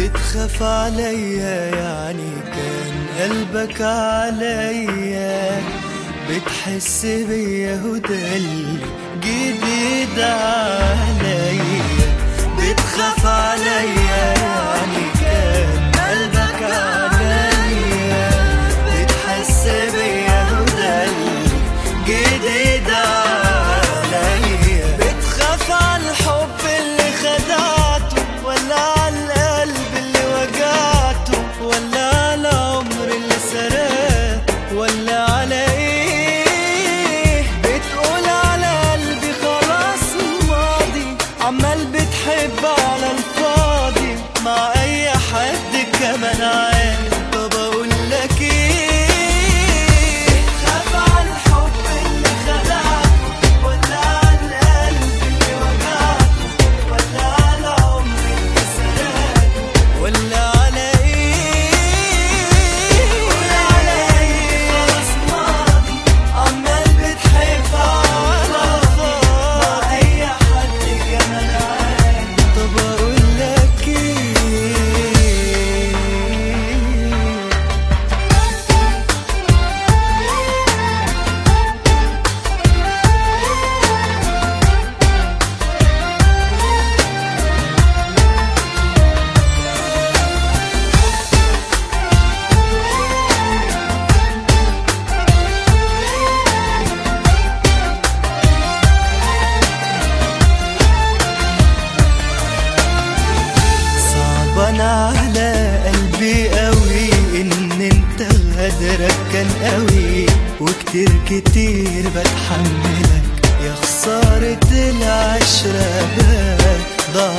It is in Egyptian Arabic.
بتخاف عليا يعني كان قلبك عليا بتحس بيا وده اللي جديد عليا بتخاف عليا يعني كان قلبك عليا بتحس بيا وده اللي جديد عليا بتخاف على الحب اللي خدعته ولا على القلب اللي وجعته ولا على عمر اللي سرقته ولا على ايه بتقول على قلبي خلاص ماضي عمال بتحب على الفاضي مع اي حد كمان عادي طب اقول لك ايه خاف على الحب اللي خدعته ولا على القلب اللي وجعته ولا على عمر اللي سرقته ولا على ايه ولا على ايه خلاص ماضي عمال بتحب على الفاضي مع اي حد كمان عادي طب اقول لك ايه صعبان على قلبي قوي ان انت غدرك كان قوي وكتير كتير بتحملك يا خسارة العشرة بقى ضاع